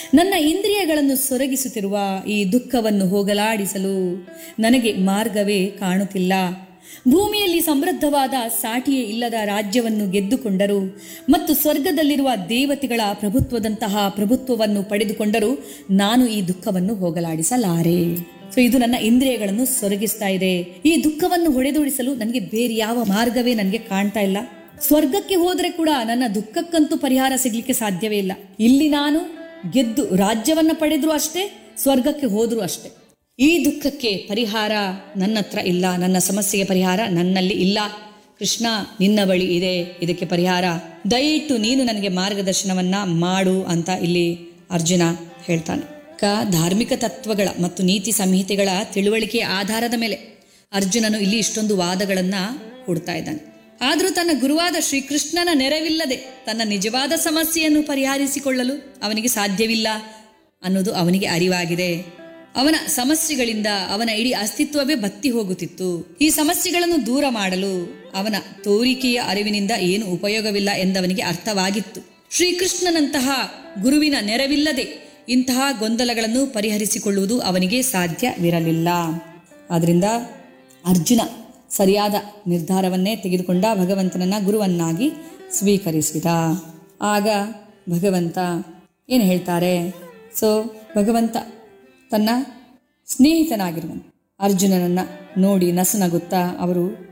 ನನ್ನ ಇಂದ್ರಿಯಗಳನ್ನು ಸೊರಗಿಸುತ್ತಿರುವ ಈ ದುಃಖವನ್ನು ಹೋಗಲಾಡಿಸಲು ನನಗೆ ಮಾರ್ಗವೇ ಕಾಣುತ್ತಿಲ್ಲ ಭೂಮಿಯಲ್ಲಿ ಸಮೃದ್ಧವಾದ ಸಾಟಿಯೇ ಇಲ್ಲದ ರಾಜ್ಯವನ್ನು ಗೆದ್ದುಕೊಂಡರು ಮತ್ತು ಸ್ವರ್ಗದಲ್ಲಿರುವ ದೇವತೆಗಳ ಪ್ರಭುತ್ವದಂತಹ ಪ್ರಭುತ್ವವನ್ನು ಪಡೆದುಕೊಂಡರೂ ನಾನು ಈ ದುಃಖವನ್ನು ಹೋಗಲಾಡಿಸಲಾರೆ ಸೊ ಇದು ನನ್ನ ಇಂದ್ರಿಯಗಳನ್ನು ಸೊರಗಿಸ್ತಾ ಇದೆ ಈ ದುಃಖವನ್ನು ಹೊಡೆದೋಡಿಸಲು ನನಗೆ ಬೇರೆ ಯಾವ ಮಾರ್ಗವೇ ನನಗೆ ಕಾಣ್ತಾ ಇಲ್ಲ ಸ್ವರ್ಗಕ್ಕೆ ಹೋದರೆ ಕೂಡ ನನ್ನ ದುಃಖಕ್ಕಂತೂ ಪರಿಹಾರ ಸಿಗ್ಲಿಕ್ಕೆ ಸಾಧ್ಯವೇ ಇಲ್ಲ ಇಲ್ಲಿ ನಾನು ಗೆದ್ದು ರಾಜ್ಯವನ್ನ ಪಡೆದ್ರು ಅಷ್ಟೇ ಸ್ವರ್ಗಕ್ಕೆ ಹೋದ್ರೂ ಅಷ್ಟೇ ಈ ದುಃಖಕ್ಕೆ ಪರಿಹಾರ ನನ್ನ ಹತ್ರ ಇಲ್ಲ ನನ್ನ ಸಮಸ್ಯೆಗೆ ಪರಿಹಾರ ನನ್ನಲ್ಲಿ ಇಲ್ಲ ಕೃಷ್ಣ ನಿನ್ನ ಬಳಿ ಇದೆ ಇದಕ್ಕೆ ಪರಿಹಾರ ದಯವಿಟ್ಟು ನೀನು ನನಗೆ ಮಾರ್ಗದರ್ಶನವನ್ನ ಮಾಡು ಅಂತ ಇಲ್ಲಿ ಅರ್ಜುನ ಹೇಳ್ತಾನೆ ಕ ಧಾರ್ಮಿಕ ತತ್ವಗಳ ಮತ್ತು ನೀತಿ ಸಂಹಿತೆಗಳ ತಿಳುವಳಿಕೆಯ ಆಧಾರದ ಮೇಲೆ ಅರ್ಜುನನು ಇಲ್ಲಿ ಇಷ್ಟೊಂದು ವಾದಗಳನ್ನ ಕೊಡ್ತಾ ಇದ್ದಾನೆ ಆದರೂ ತನ್ನ ಗುರುವಾದ ಶ್ರೀಕೃಷ್ಣನ ನೆರವಿಲ್ಲದೆ ತನ್ನ ನಿಜವಾದ ಸಮಸ್ಯೆಯನ್ನು ಪರಿಹರಿಸಿಕೊಳ್ಳಲು ಅವನಿಗೆ ಸಾಧ್ಯವಿಲ್ಲ ಅನ್ನೋದು ಅವನಿಗೆ ಅರಿವಾಗಿದೆ ಅವನ ಸಮಸ್ಯೆಗಳಿಂದ ಅವನ ಇಡೀ ಅಸ್ತಿತ್ವವೇ ಬತ್ತಿ ಹೋಗುತ್ತಿತ್ತು ಈ ಸಮಸ್ಯೆಗಳನ್ನು ದೂರ ಮಾಡಲು ಅವನ ತೋರಿಕೆಯ ಅರಿವಿನಿಂದ ಏನು ಉಪಯೋಗವಿಲ್ಲ ಎಂದವನಿಗೆ ಅರ್ಥವಾಗಿತ್ತು ಶ್ರೀಕೃಷ್ಣನಂತಹ ಗುರುವಿನ ನೆರವಿಲ್ಲದೆ ಇಂತಹ ಗೊಂದಲಗಳನ್ನು ಪರಿಹರಿಸಿಕೊಳ್ಳುವುದು ಅವನಿಗೆ ಸಾಧ್ಯವಿರಲಿಲ್ಲ ಆದ್ರಿಂದ ಅರ್ಜುನ ಸರಿಯಾದ ನಿರ್ಧಾರವನ್ನೇ ತೆಗೆದುಕೊಂಡ ಭಗವಂತನನ್ನ ಗುರುವನ್ನಾಗಿ ಸ್ವೀಕರಿಸಿದ ಆಗ ಭಗವಂತ ಏನು ಹೇಳ್ತಾರೆ ಸೊ ಭಗವಂತ ತನ್ನ ಸ್ನೇಹಿತನಾಗಿರುವನು ಅರ್ಜುನನನ್ನ ನೋಡಿ ನಸುನಗುತ್ತಾ ಅವರು